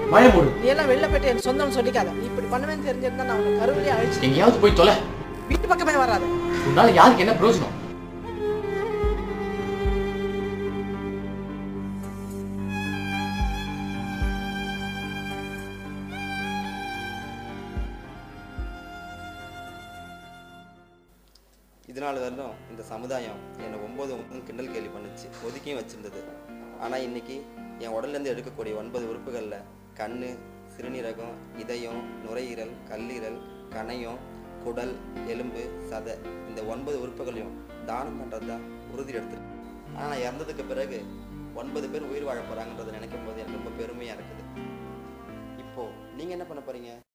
வாய மூடு நீ எல்லாம் வெளில போயிட்டு என் சொந்தம்னு சொல்லிக்காத நீ இப்படி பண்ணுவேன்னு தெரிஞ்சிருந்தா நான் உன்னை கருவிலே அழிச்சு எங்கேயாவது போய் தொலை வீட்டு பக்கமே வராத உன்னால யாருக்கு என்ன பிரயோஜனம் இதனால வரலும் இந்த சமுதாயம் என்னை ஒன்பது ஒன்பது கிண்டல் கேலி பண்ணுச்சு ஒதுக்கியும் வச்சிருந்தது ஆனால் இன்னைக்கு என் உடல்லேருந்து எடுக்கக்கூடிய ஒன்பது உறுப்புகளில் கண் சிறுநீரகம் இதயம் நுரையீரல் கல்லீரல் கணையம் குடல் எலும்பு சதை இந்த ஒன்பது உறுப்புகளையும் தானம் பண்ணுறது தான் உறுதி எடுத்துருக்கு ஆனால் நான் இறந்ததுக்கு பிறகு ஒன்பது பேர் உயிர் வாழ போகிறாங்கன்றதை நினைக்கும் போது எனக்கு ரொம்ப பெருமையாக இருக்குது இப்போது நீங்கள் என்ன பண்ண போகிறீங்க